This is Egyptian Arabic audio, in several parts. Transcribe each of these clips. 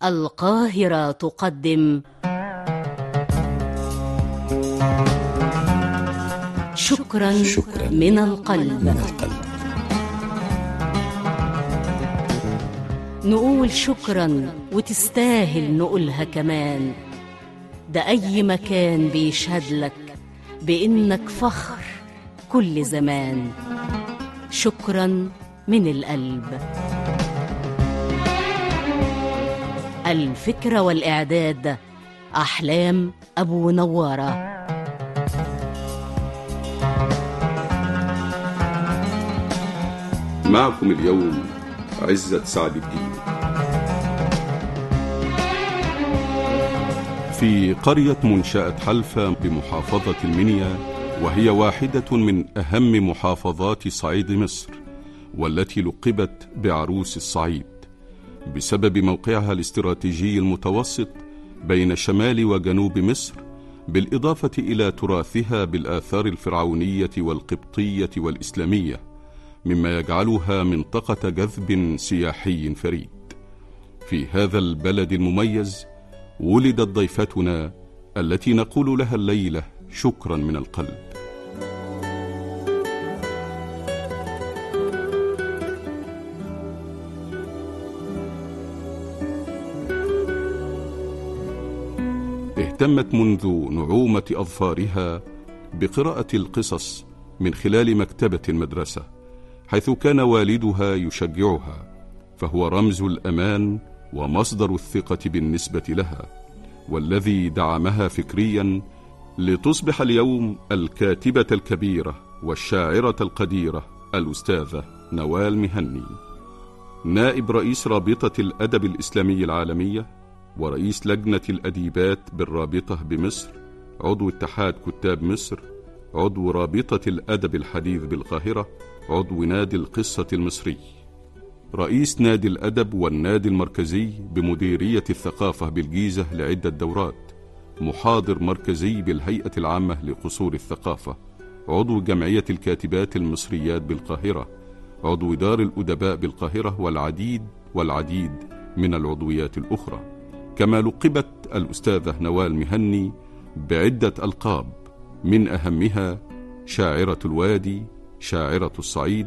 القاهرة تقدم شكرا, شكراً من القلب من القلب نقول شكرا وتستاهل نقولها كمان ده أي مكان بيشهد لك بإنك فخر كل زمان شكرا من القلب الفكرة والإعداد أحلام أبو نوارة معكم اليوم عزة سعد الدين في قرية منشأة حلفة بمحافظة المنيا وهي واحدة من أهم محافظات صعيد مصر والتي لقبت بعروس الصعيد بسبب موقعها الاستراتيجي المتوسط بين شمال وجنوب مصر بالإضافة إلى تراثها بالآثار الفرعونية والقبطية والإسلامية مما يجعلها منطقة جذب سياحي فريد. في هذا البلد المميز ولدت ضيفتنا التي نقول لها الليلة شكرا من القلب. اهتمت منذ نعومة أظفارها بقراءة القصص من خلال مكتبة المدرسة حيث كان والدها يشجعها فهو رمز الامان ومصدر الثقه بالنسبه لها والذي دعمها فكريا لتصبح اليوم الكاتبه الكبيره والشاعره القديره الاستاذه نوال مهني نائب رئيس رابطه الادب الاسلامي العالميه ورئيس لجنه الاديبات بالرابطه بمصر عضو اتحاد كتاب مصر عضو رابطه الادب الحديث بالقاهره عضو نادي القصة المصري رئيس نادي الأدب والنادي المركزي بمديرية الثقافة بالجيزة لعدة دورات محاضر مركزي بالهيئة العامة لقصور الثقافة عضو جمعية الكاتبات المصريات بالقاهرة عضو دار الأدباء بالقاهرة والعديد والعديد من العضويات الأخرى كما لقبت الأستاذة نوال مهني بعدة ألقاب من أهمها شاعرة الوادي شاعرة الصعيد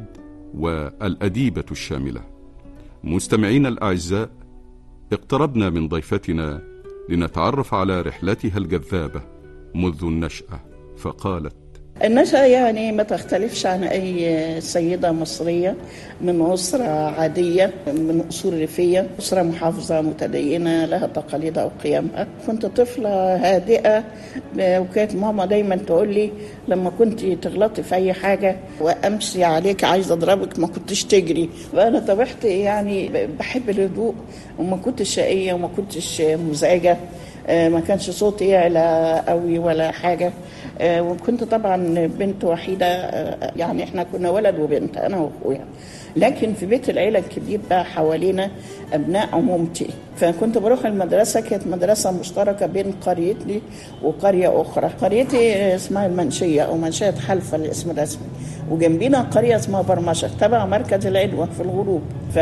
والأديبة الشاملة. مستمعينا الأعزاء، اقتربنا من ضيفتنا لنتعرف على رحلتها الجذابة منذ النشأة، فقالت: النشأة يعني ما تختلفش عن أي سيدة مصرية من أسرة عادية من أصول ريفية أسرة محافظة متدينة لها تقاليدها وقيمها كنت طفلة هادئة وكانت ماما دايما تقول لي لما كنت تغلطي في أي حاجة وأمشي عليك عايزة أضربك ما كنتش تجري فأنا طبيعتي يعني بحب الهدوء وما كنتش شقية وما كنتش مزعجة ما كانش صوتي يعلى قوي ولا حاجة وكنت طبعا بنت وحيدة يعني احنا كنا ولد وبنت أنا وأخويا لكن في بيت العيلة الكبير بقى حوالينا أبناء عمومتي فكنت بروح المدرسة كانت مدرسة مشتركة بين قريتي وقرية أخرى قريتي اسمها المنشية أو منشية حلفة الاسم الرسمي وجنبينا قرية اسمها برمشة تبع مركز العدوى في الغروب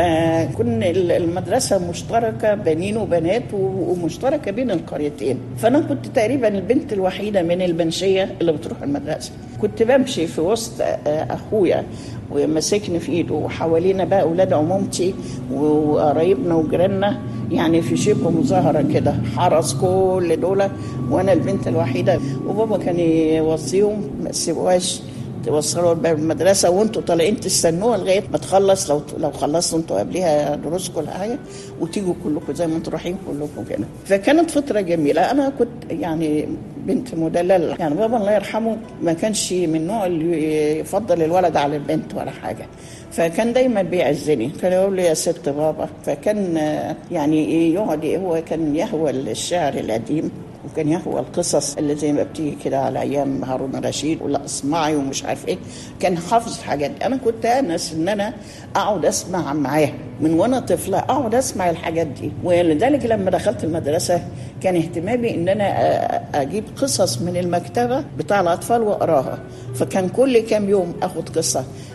فكن المدرسة مشتركة بنين وبنات ومشتركة بين القريتين فأنا كنت تقريبا البنت الوحيدة من المنشية اللي بتروح المدرسة كنت بمشي في وسط أخويا ومسكني في ايده وحوالينا بقى اولاد عمومتي وقرايبنا وجيراننا يعني في شبه مظاهره كده حرس كل دول وانا البنت الوحيده وبابا كان يوصيهم ما تسيبوهاش توصلوا باب المدرسه وانتوا طالعين تستنوها لغايه ما تخلص لو لو خلصتوا انتوا قبليها دروسكم ولا حاجه وتيجوا كلكم زي ما انتوا رايحين كلكم كده فكانت فتره جميله انا كنت يعني بنت مدلله يعني بابا الله يرحمه ما كانش من النوع اللي يفضل الولد على البنت ولا حاجه فكان دايما بيعزني كان يقول لي يا ست بابا فكان يعني ايه يقعد هو كان يهوى الشعر القديم وكان يهوى القصص اللي زي ما بتيجي كده على ايام هارون الرشيد ولا اسمعي ومش عارف ايه كان حافظ الحاجات دي انا كنت انس ان انا اقعد اسمع معاه من وانا طفله اقعد اسمع الحاجات دي ولذلك لما دخلت المدرسه كان اهتمامي ان انا اجيب قصص من المكتبه بتاع الاطفال واقراها فكان كل كام يوم اخد قصه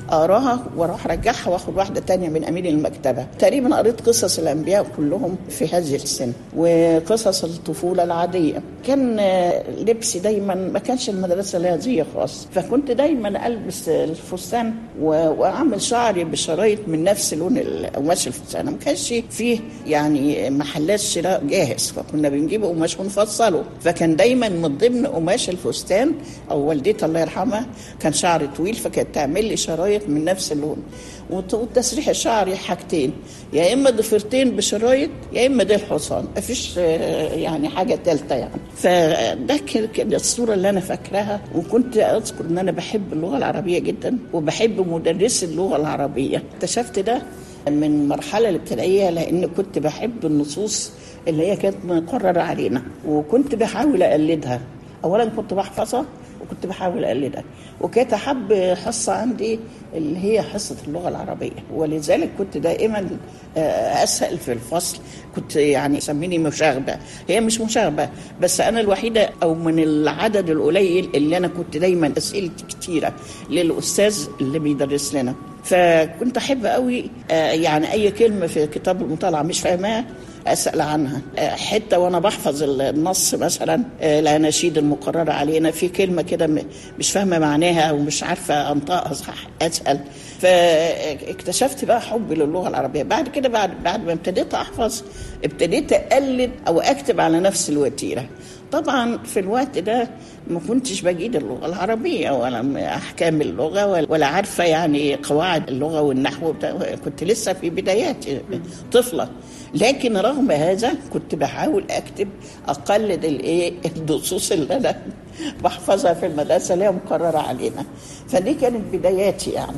اقراها واروح ارجعها واخد واحده تانية من امين المكتبه تقريبا قريت قصص الانبياء كلهم في هذه السن وقصص الطفوله العاديه كان لبسي دايما ما كانش المدرسه لها زي خاص فكنت دايما البس الفستان واعمل شعري بشرايط من نفس لون قماش الفستان ما كانش فيه يعني محلات شراء جاهز فكنا بنجيب قماش ونفصله فكان دايما من ضمن قماش الفستان او والدتي الله يرحمها كان شعري طويل فكانت تعمل لي شرايط من نفس اللون وتسريح الشعر حاجتين يا اما ضفيرتين بشرايط يا اما ديل حصان مفيش يعني حاجه ثالثه يعني فده كانت الصوره اللي انا فاكراها وكنت اذكر ان انا بحب اللغه العربيه جدا وبحب مدرس اللغه العربيه اكتشفت ده من المرحله الابتدائيه لان كنت بحب النصوص اللي هي كانت مقرره علينا وكنت بحاول اقلدها اولا كنت بحفظها وكنت بحاول اقلدها وكانت احب حصه عندي اللي هي حصه اللغه العربيه ولذلك كنت دائما اسال في الفصل كنت يعني سميني مشاغبه هي مش مشاغبه بس انا الوحيده او من العدد القليل اللي انا كنت دايما اسئلتي كتيره للاستاذ اللي بيدرس لنا فكنت احب قوي يعني اي كلمه في كتاب المطالعه مش فاهماها اسال عنها حته وانا بحفظ النص مثلا الاناشيد المقرره علينا في كلمه كده مش فاهمه معناها او مش عارفه انطقها صح اسال فاكتشفت بقى حبي للغه العربيه بعد كده بعد بعد ما ابتديت احفظ ابتديت اقلد او اكتب على نفس الوتيره طبعا في الوقت ده ما كنتش بجيد اللغه العربيه ولا احكام اللغه ولا عارفه يعني قواعد اللغه والنحو كنت لسه في بداياتي طفله لكن رغم هذا كنت بحاول اكتب اقلد الايه النصوص اللي انا بحفظها في المدرسه اللي هي مقرره علينا فدي كانت بداياتي يعني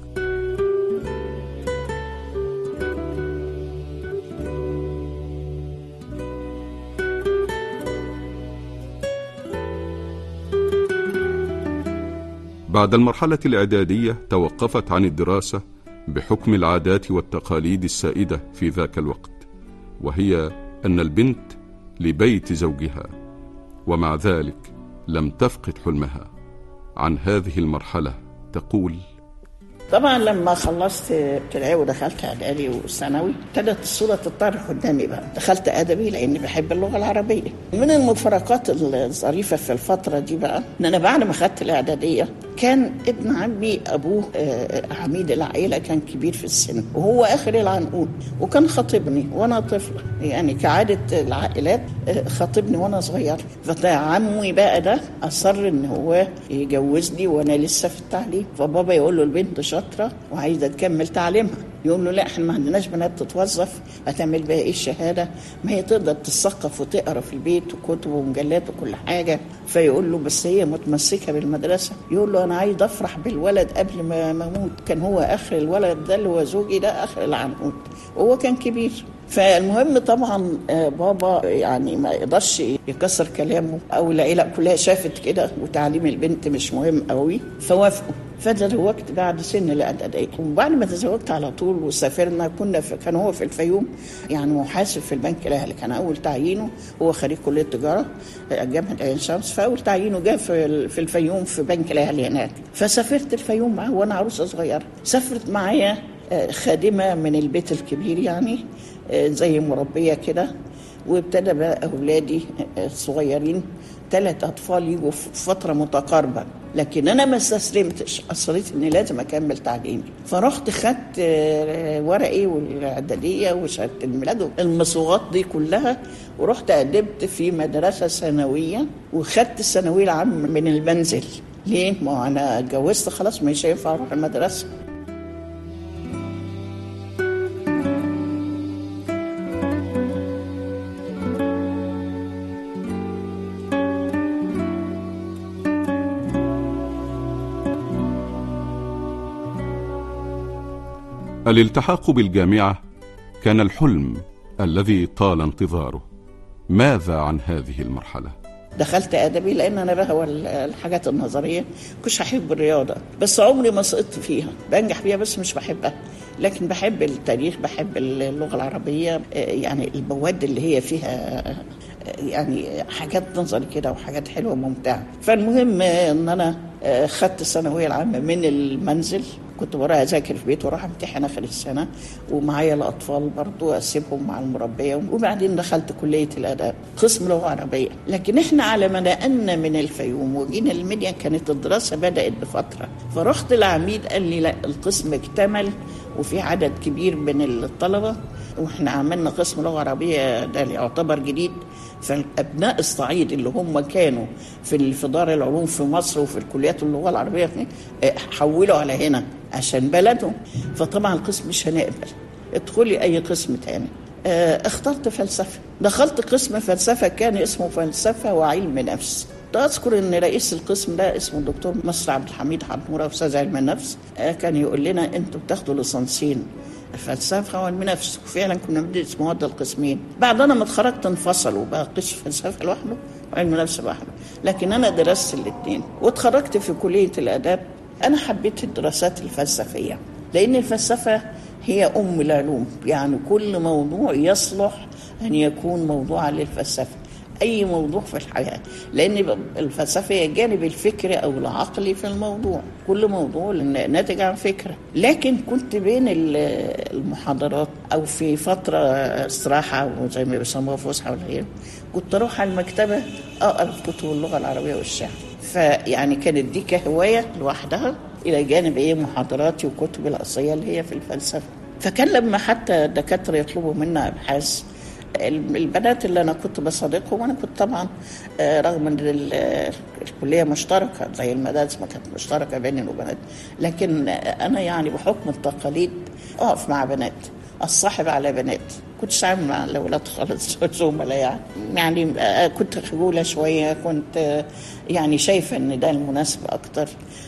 بعد المرحلة الإعدادية توقفت عن الدراسة بحكم العادات والتقاليد السائدة في ذاك الوقت وهي أن البنت لبيت زوجها ومع ذلك لم تفقد حلمها عن هذه المرحلة تقول طبعا لما خلصت ابتدائي ودخلت اعدادي وثانوي ابتدت الصوره تطرح قدامي بقى دخلت ادبي لاني بحب اللغه العربيه من المفارقات الظريفه في الفتره دي بقى ان انا بعد ما خدت الاعداديه كان ابن عمي ابوه عميد العائله كان كبير في السن وهو اخر العنقود وكان خاطبني وانا طفله يعني كعاده العائلات خاطبني وانا صغير فعمي بقى ده اصر ان هو يجوزني وانا لسه في التعليم فبابا يقول له البنت شاطره وعايزه تكمل تعليمها يقول له لا احنا ما عندناش بنات تتوظف هتعمل بيها ايه الشهاده ما هي تقدر تثقف وتقرا في البيت وكتب ومجلات وكل حاجه فيقول له بس هي متمسكه بالمدرسه يقول له انا عايز افرح بالولد قبل ما اموت كان هو اخر الولد ده اللي هو زوجي ده اخر العنقود وهو كان كبير فالمهم طبعا بابا يعني ما يقدرش يكسر كلامه او العيله كلها شافت كده وتعليم البنت مش مهم قوي فوافقوا فتزوجت بعد سن الاعداديه وبعد ما تزوجت على طول وسافرنا كنا في كان هو في الفيوم يعني محاسب في البنك الاهلي كان اول تعيينه هو خريج كليه تجاره جامعه عين شمس فاول تعيينه جه في في الفيوم في بنك الاهلي هناك فسافرت الفيوم معاه وانا عروسه صغيره سافرت معايا خادمه من البيت الكبير يعني زي مربيه كده وابتدى بقى اولادي الصغيرين ثلاث اطفال يجوا في فتره متقاربه لكن انا ما استسلمتش اصريت اني لازم اكمل تعليمي فرحت خدت ورقي والاعداديه وشهاده الميلاد المصوغات دي كلها ورحت قدمت في مدرسه ثانويه وخدت الثانويه العامه من المنزل ليه؟ ما انا اتجوزت خلاص مش هينفع اروح المدرسه الالتحاق بالجامعة كان الحلم الذي طال انتظاره ماذا عن هذه المرحلة؟ دخلت ادبي لان انا بهوى الحاجات النظريه كنتش احب الرياضه بس عمري ما سقطت فيها بنجح فيها بس مش بحبها لكن بحب التاريخ بحب اللغه العربيه يعني المواد اللي هي فيها يعني حاجات نظري كده وحاجات حلوه وممتعه فالمهم ان انا خدت الثانويه العامه من المنزل كنت بروح اذاكر في البيت واروح امتحن اخر السنه ومعايا الاطفال برضو اسيبهم مع المربيه وبعدين دخلت كليه الاداب قسم لغه عربيه لكن احنا على ما نقلنا من الفيوم وجينا المنيا كانت الدراسه بدات بفتره فرحت العميد قال لي لا القسم اكتمل وفي عدد كبير من الطلبه واحنا عملنا قسم لغه عربيه ده يعتبر جديد فابناء الصعيد اللي هم كانوا في في دار العلوم في مصر وفي الكليات اللغه العربيه حولوا على هنا عشان بلدهم فطبعا القسم مش هنقبل ادخلي اي قسم تاني اخترت فلسفه دخلت قسم فلسفه كان اسمه فلسفه وعلم نفس اذكر ان رئيس القسم ده اسمه الدكتور مصر عبد الحميد حنوره استاذ علم النفس كان يقول لنا انتوا بتاخدوا ليسانسين الفلسفه وعلم نفس وفعلا كنا بندرس مواد القسمين بعد انا ما اتخرجت انفصلوا بقى قسم فلسفه لوحده وعلم نفس لوحده لكن انا درست الاثنين واتخرجت في كليه الاداب انا حبيت الدراسات الفلسفيه لان الفلسفه هي ام العلوم يعني كل موضوع يصلح ان يكون موضوعا للفلسفه اي موضوع في الحياه لان الفلسفه هي الجانب الفكري او العقلي في الموضوع كل موضوع ناتج عن فكره لكن كنت بين المحاضرات او في فتره استراحه وزي ما بيسموها فسحه ولا غيره كنت اروح على المكتبه اقرا في كتب اللغه العربيه والشعر فيعني كانت دي كهوايه لوحدها الى جانب ايه محاضراتي وكتب الاصليه اللي هي في الفلسفه فكان لما حتى الدكاتره يطلبوا منا ابحاث البنات اللي انا كنت بصادقهم وانا كنت طبعا رغم ان الكليه مشتركه زي المدارس ما كانت مشتركه بيني وبنات لكن انا يعني بحكم التقاليد اقف مع بنات الصاحب على بنات كنتش عامل مع الاولاد خالص زملاء يعني يعني كنت خجوله شويه كنت يعني شايفه ان ده المناسب اكتر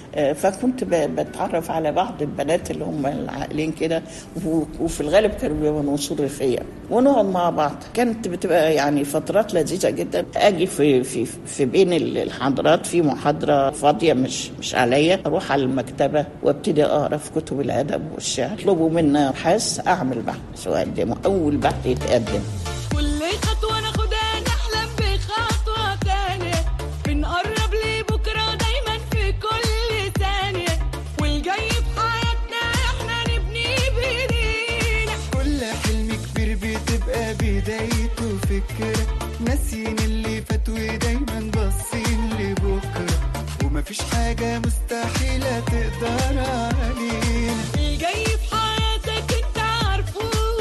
فكنت بتعرف على بعض البنات اللي هم العاقلين كده وفي الغالب كانوا بيبقوا من اصول ريفيه ونقعد مع بعض كانت بتبقى يعني فترات لذيذه جدا اجي في في في بين الحضرات في محاضره فاضيه مش مش عليا اروح على المكتبه وابتدي اقرا في كتب الادب والشعر يطلبوا منا ابحاث اعمل بحث واقدمه اول بحث يتقدم كل خطوه ناخدها نحلم بخطوه تانيه بنقرب لبكره دايما في كل ثانيه والجاي في حياتنا احنا نبني بايدينا كل حلم كبير بتبقى بدايته فكرة ناسيين اللي فات ودايما باصين لبكرة ومفيش حاجة مستحيلة تقدر علينا الجاي في حياتك انت عارفه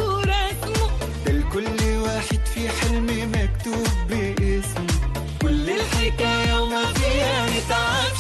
ورسمه ده لكل واحد في حلم مكتوب باسمه كل الحكاية وما فيها نتعب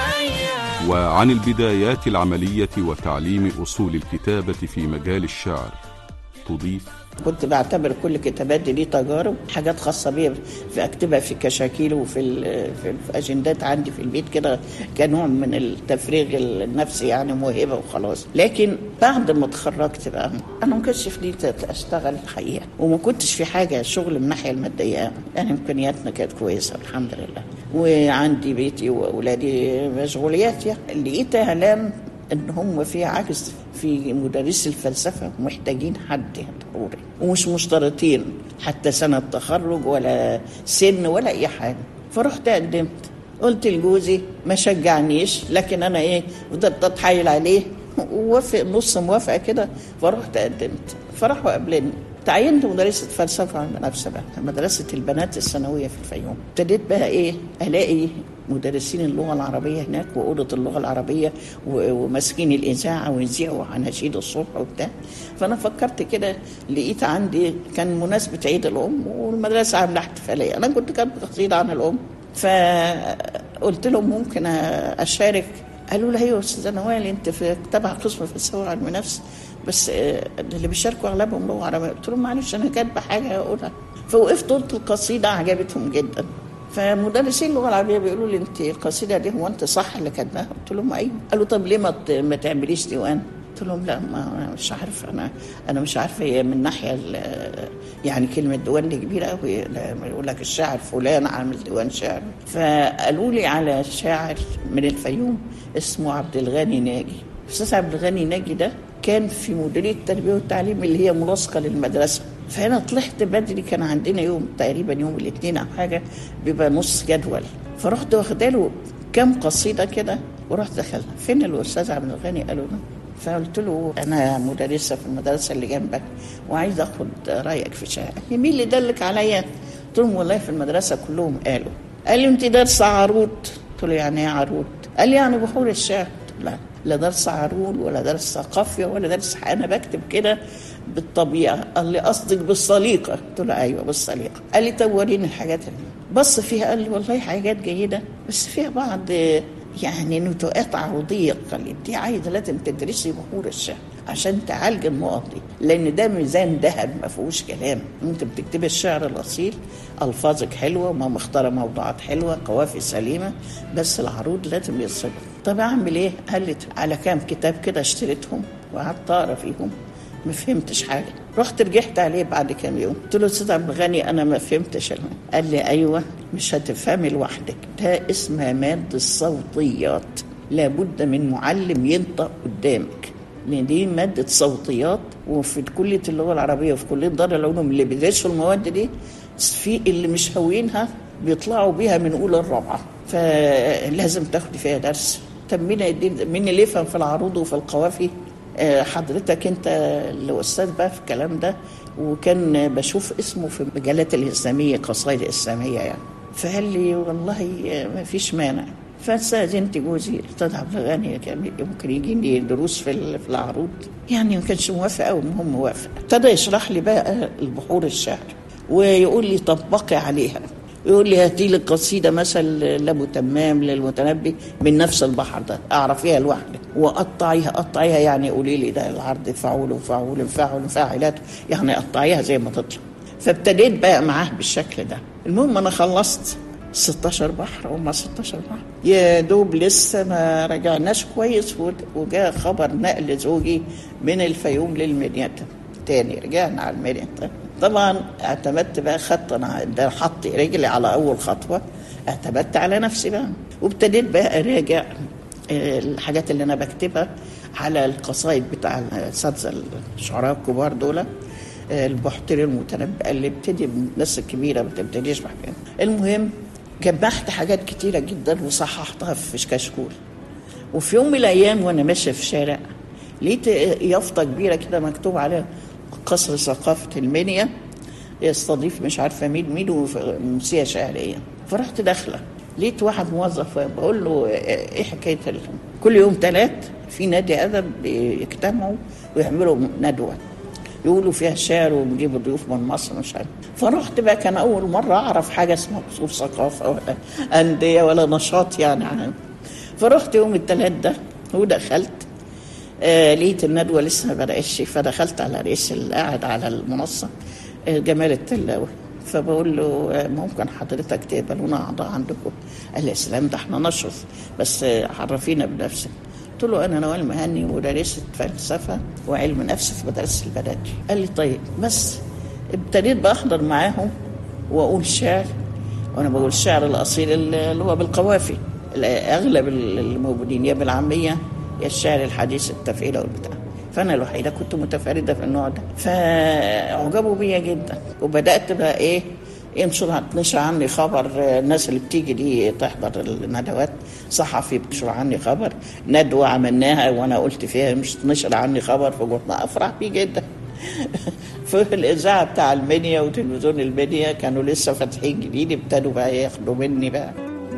شوية وعن البدايات العملية وتعليم أصول الكتابة في مجال الشعر تضيف كنت بعتبر كل كتاباتي دي تجارب حاجات خاصه بيا في اكتبها في كشاكيل وفي ال- في في اجندات عندي في البيت كده كنوع من التفريغ النفسي يعني موهبه وخلاص لكن بعد ما اتخرجت بقى انا ما كنتش في نيتي اشتغل الحقيقه وما كنتش في حاجه شغل من الناحيه الماديه يعني امكانياتنا كانت كويسه الحمد لله وعندي بيتي واولادي مشغوليات يعني لقيت اعلان ان هم في عجز في مدرسي الفلسفه محتاجين حد ضروري ومش مشترطين حتى سنه تخرج ولا سن ولا اي حاجه فرحت قدمت قلت لجوزي ما شجعنيش لكن انا ايه فضلت اتحايل عليه ووافق نص موافقه كده فرحت قدمت فراحوا قابلني تعينت مدرسة فلسفة علم نفس بقى مدرسة البنات الثانوية في الفيوم ابتديت بقى ايه الاقي مدرسين اللغة العربية هناك وأوضة اللغة العربية و- وماسكين الإذاعة ويذيعوا أناشيد الصبح وبتاع فأنا فكرت كده لقيت عندي كان مناسبة عيد الأم والمدرسة عاملة احتفالية أنا كنت كاتبة قصيدة عن الأم فقلت لهم ممكن أشارك قالوا لي ايوه يا استاذه نوال انت في تبع قسم فلسفه وعلم نفس بس آه، اللي بيشاركوا اغلبهم لغه عربيه قلت لهم معلش انا كاتبه حاجه اقولها فوقفت قلت القصيده عجبتهم جدا فمدرسين اللغه العربيه بيقولوا لي انت القصيده دي هو انت صح اللي كاتباها قلت لهم ايوه قالوا طب ليه ما ت- ما تعمليش ديوان قلت لهم لا ما أنا مش عارفه انا انا مش عارفه هي من ناحيه ال- يعني كلمه ديوان دي كبيره قوي لما يقول لك الشاعر فلان عامل ديوان شعر فقالوا لي على شاعر من الفيوم اسمه عبد الغني ناجي استاذ عبد الغني ناجي ده كان في مديريه التربيه والتعليم اللي هي ملاصقه للمدرسه فانا طلعت بدري كان عندنا يوم تقريبا يوم الاثنين او حاجه بيبقى نص جدول فرحت واخده له كام قصيده كده ورحت دخلها فين الاستاذ عبد الغني قالوا له فقلت له انا مدرسه في المدرسه اللي جنبك وعايز اخد رايك في شيء قال لي مين اللي دلك عليا قلت لهم والله في المدرسه كلهم قالوا قال لي انت دارسه عروض قلت له يعني ايه عروض قال لي يعني بحور الشعر قلت له لا لا درس عروض ولا درس ثقافيا ولا درس انا بكتب كده بالطبيعه قال لي قصدك بالسليقه قلت له ايوه بالسليقه قال لي طب وريني الحاجات اللي بص فيها قال لي والله حاجات جيده بس فيها بعض يعني نتوءات عروضيه قال لي دي عايزه لازم تدرسي بحور الشعر عشان تعالج النقط دي لان ده ميزان ذهب ما فيهوش كلام انت بتكتبي الشعر الاصيل الفاظك حلوه وما مختاره موضوعات حلوه قوافي سليمه بس العروض لازم يتصدق طب اعمل ايه؟ قال لي على كام كتاب كده اشتريتهم وقعدت اقرا فيهم ما فهمتش حاجه رحت رجعت عليه بعد كام يوم قلت له استاذ عبد الغني انا ما فهمتش المهم. قال لي ايوه مش هتفهمي لوحدك ده اسمها ماده الصوتيات لابد من معلم ينطق قدامك لان دي ماده صوتيات وفي كليه اللغه العربيه وفي كليه دار العلوم اللي بيدرسوا المواد دي في اللي مش هاويينها بيطلعوا بيها من اولى الرابعه فلازم تاخدي فيها درس طب مين هيدي- مين اللي يفهم في العروض وفي القوافي آه، حضرتك انت اللي استاذ بقى في الكلام ده وكان بشوف اسمه في المجلات الاسلاميه قصائد اسلاميه يعني فقال لي والله ما فيش مانع فاستاذنت جوزي الاستاذ عبد الغني كان ممكن يجيني دروس في ال- في العروض يعني ما كانش موافق قوي المهم موافق ابتدى يشرح لي بقى البحور الشعر ويقول لي طبقي عليها يقول لي هاتي لي قصيده مثلا لابو تمام للمتنبي من نفس البحر ده اعرفيها لوحدك وقطعيها قطعيها يعني قولي لي ده العرض فعول وفعول فاعل فاعلات يعني قطعيها زي ما تطلع فابتديت بقى معاه بالشكل ده المهم انا خلصت 16 بحر وما 16 بحر يا دوب لسه ما رجعناش كويس و- وجاء خبر نقل زوجي من الفيوم للمنيا تاني رجعنا على المنيا طبعا اعتمدت بقى خدت انا ده حط رجلي على اول خطوه اعتمدت على نفسي بقى وابتديت بقى اراجع آه، الحاجات اللي انا بكتبها على القصايد بتاع الاساتذه الشعراء الكبار دول آه، البحتري المتنبئ اللي ابتدي من الناس الكبيره ما تبتديش بحاجات المهم جمعت حاجات كتيره جدا وصححتها في كشكول وفي يوم من الايام وانا ماشيه في شارع لقيت يافطه كبيره كده مكتوب عليها قصر ثقافه المنيا يستضيف مش عارفه مين مين وموسيقى شعريه فرحت داخله لقيت واحد موظف بقول له ايه حكايه ال- كل يوم ثلاث في نادي ادب بيجتمعوا ويعملوا ندوه يقولوا فيها شعر ونجيب ضيوف من مصر مش عارف فرحت بقى كان اول مره اعرف حاجه اسمها قصور ثقافه ولا انديه ولا نشاط يعني عام فرحت يوم الثلاث ده ودخلت آه لقيت الندوه لسه ما بدأتش فدخلت على رئيس اللي قاعد على المنصه آه جمال التلاوي فبقول له آه، ممكن حضرتك تقبلونا اعضاء عندكم قال لي يا سلام ده احنا نشرف بس آه، عرفينا بنفسك قلت له انا نوال مهني مدرسه فلسفه وعلم نفس في مدرسه البنات قال لي طيب بس ابتديت بقى احضر معاهم واقول شعر وانا بقول الشعر الاصيل اللي هو بالقوافي اغلب الموجودين يا بالعاميه يا الشعر الحديث التفعيله والبتاع فانا الوحيده كنت متفرده في النوع ده فاعجبوا بيا جدا وبدات بقى ايه ينشر نشر عني خبر الناس اللي بتيجي دي تحضر الندوات صحفي بتنشر عني خبر ندوه عملناها وانا قلت فيها مش نشر عني خبر فقلت افرح بيه جدا في الاذاعه بتاع المنيا وتلفزيون المنيا كانوا لسه فاتحين جديد ابتدوا بقى ياخدوا مني بقى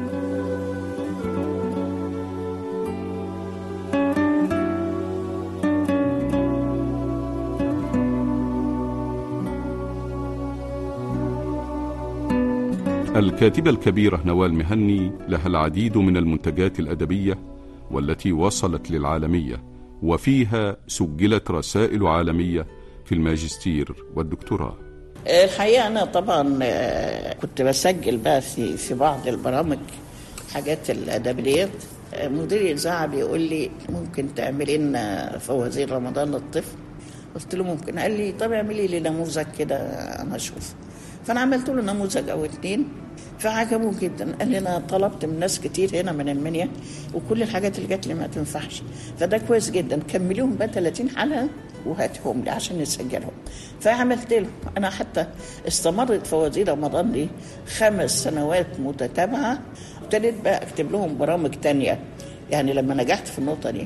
الكاتبة الكبيرة نوال مهني لها العديد من المنتجات الأدبية والتي وصلت للعالمية وفيها سجلت رسائل عالمية في الماجستير والدكتوراه الحقيقه انا طبعا آه، كنت بسجل بقى في في بعض البرامج حاجات الادب ديت آه، مدير الاذاعه بيقول لي ممكن تعملي لنا فوازير رمضان للطفل قلت له ممكن قال لي طب اعملي لي نموذج كده انا اشوف فانا عملت له نموذج او اتنين فعجبوه جدا قال لي انا طلبت من ناس كتير هنا من المنيا وكل الحاجات اللي جات لي ما تنفعش فده كويس جدا كمليهم بقى 30 حلقه وهاتهم لي عشان نسجلهم فعملت له انا حتى استمرت فوازير رمضان دي خمس سنوات متتابعه ابتديت بقى اكتب لهم برامج تانية يعني لما نجحت في النقطه دي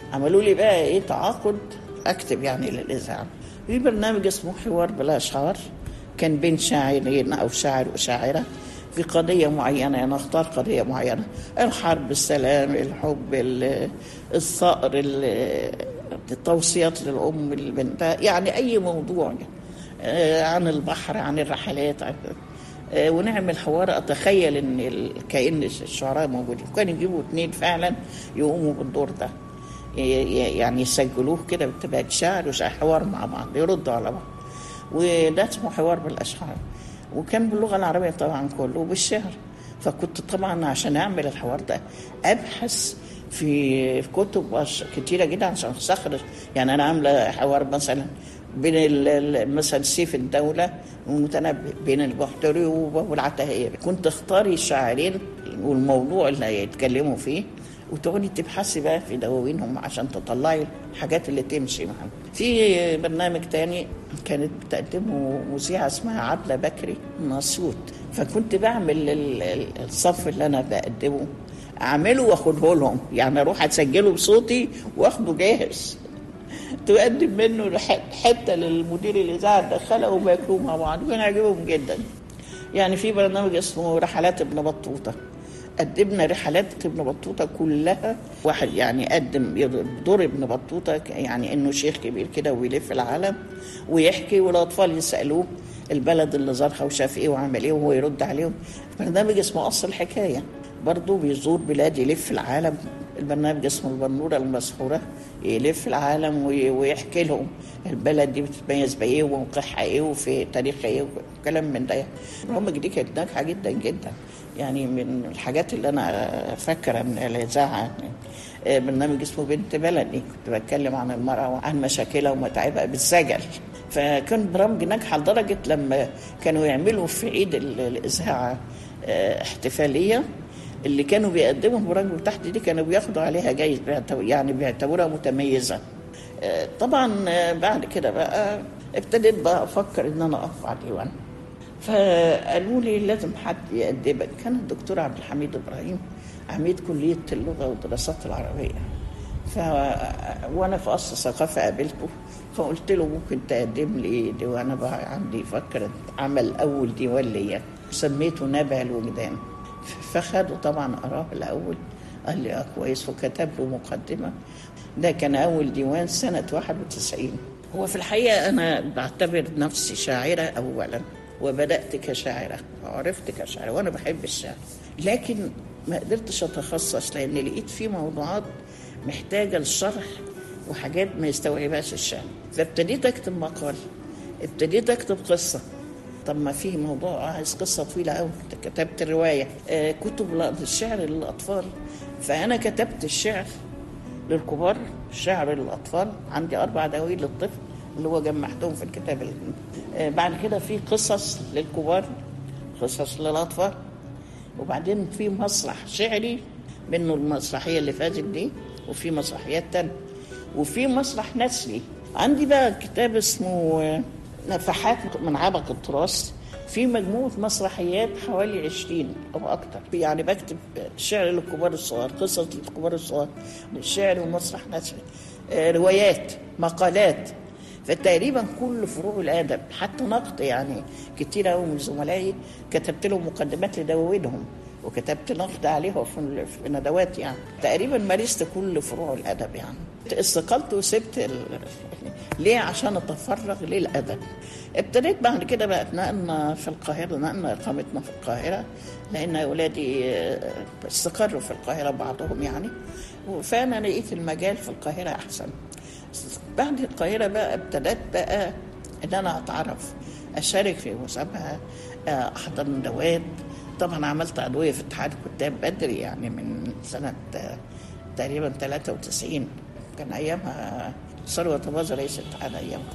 عملوا لي بقى ايه تعاقد اكتب يعني للاذاعه في برنامج اسمه حوار بالاشعار كان بين شاعرين او شاعر وشاعره في قضيه معينه انا اختار قضيه معينه الحرب السلام الحب ال- الثأر ال- التوصيات للام للبنت يعني اي موضوع آه، عن البحر عن الرحلات عن آه، ونعمل حوار اتخيل ان ال- كأن الشعراء موجودين كانوا يجيبوا اتنين فعلا يقوموا بالدور ده ي- ي- يعني يسجلوه كده بتبقى شعر وشعر حوار مع بعض يردوا على بعض وده اسمه حوار بالاشعار وكان باللغه العربيه طبعا كله وبالشعر فكنت طبعا عشان اعمل الحوار ده ابحث في في كتب أش- كتيره جدا عشان استخرج يعني انا عامله حوار مثلا بين ال- ال- مثلا سيف الدوله والمتنبي بين البحتري والعتاهيه كنت اختاري الشاعرين والموضوع اللي هيتكلموا فيه وتقعدي تبحثي بقى في دواوينهم عشان تطلعي الحاجات اللي تمشي معاهم في برنامج تاني كانت بتقدمه مذيعة اسمها عبلة بكري من أسيوط فكنت بعمل ال- ال- الصف اللي أنا بقدمه أعمله وأخده لهم يعني أروح أسجله بصوتي وأخده جاهز تقدم منه ح- حته للمدير الاذاعه تدخلها وبياكلوا مع بعض وكان عاجبهم جدا يعني في برنامج اسمه رحلات ابن بطوطه قدمنا رحلات ابن بطوطه كلها واحد يعني قدم دور ابن بطوطه ك- يعني انه شيخ كبير كده ويلف العالم ويحكي والاطفال يسالوه البلد اللي زارها وشاف ايه وعمل ايه وهو يرد عليهم برنامج اسمه اصل الحكايه برضه بيزور بلاد يلف العالم البرنامج اسمه البنورة المسحورة يلف العالم وي- ويحكي لهم البلد دي بتتميز بإيه وموقعها إيه وفي تاريخها إيه وكلام من ده البرامج دي كانت ناجحة جدا جدا يعني من الحاجات اللي أنا فاكرة من الإذاعة يعني آه، برنامج اسمه بنت بلدي كنت بتكلم عن المرأة وعن مشاكلها ومتاعبها بالسجل فكان برامج ناجحة لدرجة لما كانوا يعملوا في عيد ال- الإذاعة آه، احتفالية اللي كانوا بيقدموا البرامج بتاعت دي كانوا بياخدوا عليها جايزة بيعتبر- يعني بيعتبروها متميزة آه، طبعا آه، بعد كده بقى ابتديت بقى افكر ان انا اقف على الديوان فقالوا لي لازم حد يقدمك كان الدكتور عبد الحميد ابراهيم عميد كليه اللغه والدراسات العربيه ف وانا في اصل ثقافه قابلته فقلت له ممكن تقدم لي ديوان بقى عندي فكره عمل اول ديوان ليا سميته نبع الوجدان فخده طبعا قراه الاول قال لي اه كويس وكتب له مقدمه ده كان اول ديوان سنه 91 هو في الحقيقه انا بعتبر نفسي شاعره اولا وبدات كشاعره وعرفت كشاعره وانا بحب الشعر لكن ما قدرتش اتخصص لان لقيت في موضوعات محتاجه للشرح وحاجات ما يستوعبهاش الشعر فابتديت اكتب مقال ابتديت اكتب قصه طب ما في موضوع عايز قصه طويله قوي كتبت روايه آه كتب الشعر للاطفال فانا كتبت الشعر للكبار شعر للاطفال عندي اربع دواوين للطفل اللي هو جمعتهم في الكتاب ال- آه بعد كده في قصص للكبار قصص للاطفال وبعدين في مسرح شعري منه المسرحيه اللي فاتت دي وفي مسرحيات تانية وفي مسرح نسلي عندي بقى كتاب اسمه آه، نفحات من عبق التراث في مجموعة مسرحيات حوالي عشرين أو أكتر يعني بكتب شعر للكبار الصغار قصص للكبار الصغار شعر ومسرح نسلي آه، روايات مقالات فتقريبا كل فروع الادب حتى نقد يعني كتير قوي من زملائي كتبت لهم مقدمات لدواوينهم وكتبت نقد عليها في في ندوات يعني تقريبا مارست كل فروع الادب يعني استقلت وسبت ال... ليه عشان اتفرغ للادب ابتديت بعد كده بقى اتنقلنا في القاهره نقلنا اقامتنا في القاهره لان اولادي آه، استقروا في القاهره بعضهم يعني فانا لقيت المجال في القاهره احسن بعد القاهرة بقى ابتدأت بقى إن أنا أتعرف أشارك في مسابقة آه، أحضر ندوات طبعا عملت عضوية في اتحاد الكتاب بدري يعني من سنة آه، تقريبا 93 كان أيامها ثروة باظة رئيس الاتحاد أيامها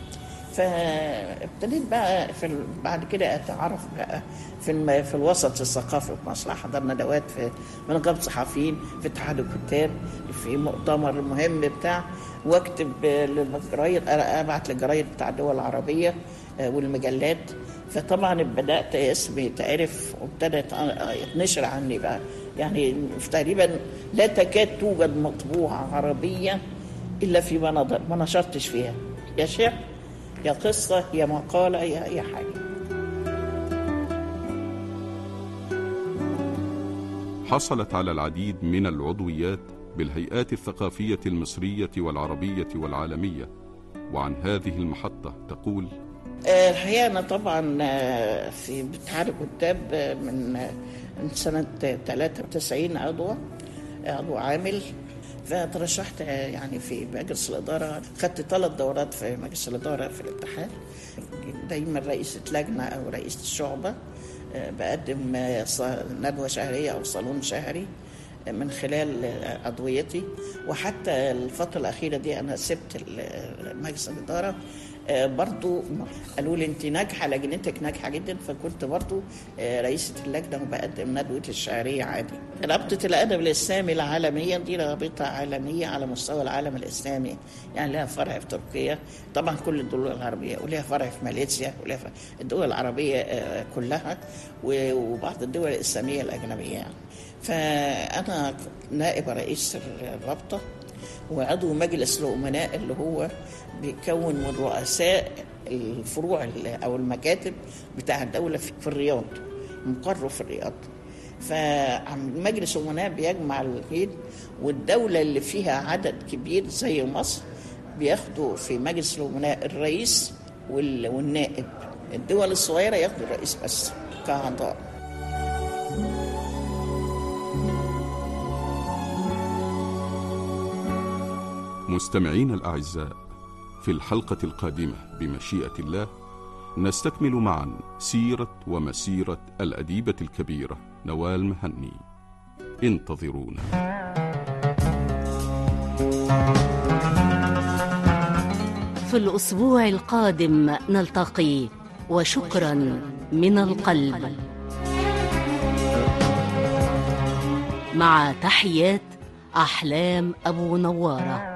فابتديت بقى في ال... بعد كده اتعرف بقى في الم... في الوسط الثقافي في مصر حضرنا ندوات في من قبل صحفيين في اتحاد الكتاب في مؤتمر مهم بتاع واكتب للجرايد ابعت للجرايد بتاع الدول العربيه آه، والمجلات فطبعا بدات اسمي يتعرف وابتدت آه، يتنشر عني بقى يعني في تقريبا لا تكاد توجد مطبوعه عربيه إلا فيما نظر ما نشرتش فيها يا شعر يا قصة يا مقالة يا أي حاجة حصلت على العديد من العضويات بالهيئات الثقافية المصرية والعربية والعالمية وعن هذه المحطة تقول آه، الحقيقة أنا طبعا آه، في اتحاد الكتاب آه، من آه، من سنة 93 عضوة عضو عامل فترشحت آه، يعني في مجلس الإدارة خدت ثلاث دورات في مجلس الإدارة في الاتحاد دايما رئيسة لجنة أو رئيسة الشعبة آه، بقدم آه، ص- ندوة شهرية أو صالون شهري من خلال عضويتي وحتى الفترة الأخيرة دي أنا سبت ال- مجلس الإدارة آه، برضو قالوا لي أنت ناجحة لجنتك ناجحة جدا فكنت برضو آه، رئيسة اللجنة وبقدم ندوتي الشعرية عادي رابطة الأدب الإسلامي العالمية دي رابطة عالمية على مستوى العالم الإسلامي يعني لها فرع في تركيا طبعا كل الدول العربية ولها فرع في ماليزيا ولها فرع الدول العربية آه، كلها و- وبعض الدول الإسلامية الأجنبية يعني فأنا نائب رئيس الرابطة وعضو مجلس الأمناء اللي هو بيكون من رؤساء الفروع ال- أو المكاتب بتاع الدولة في في الرياض مقره في الرياض فمجلس الأمناء بيجمع الجيل والدولة اللي فيها عدد كبير زي مصر بياخدوا في مجلس الأمناء الرئيس وال- والنائب الدول الصغيرة ياخدوا الرئيس بس كأعضاء مستمعين الأعزاء في الحلقة القادمة بمشيئة الله نستكمل معا سيرة ومسيرة الأديبة الكبيرة نوال مهني انتظرونا في الأسبوع القادم نلتقي وشكرا من القلب مع تحيات أحلام أبو نوارة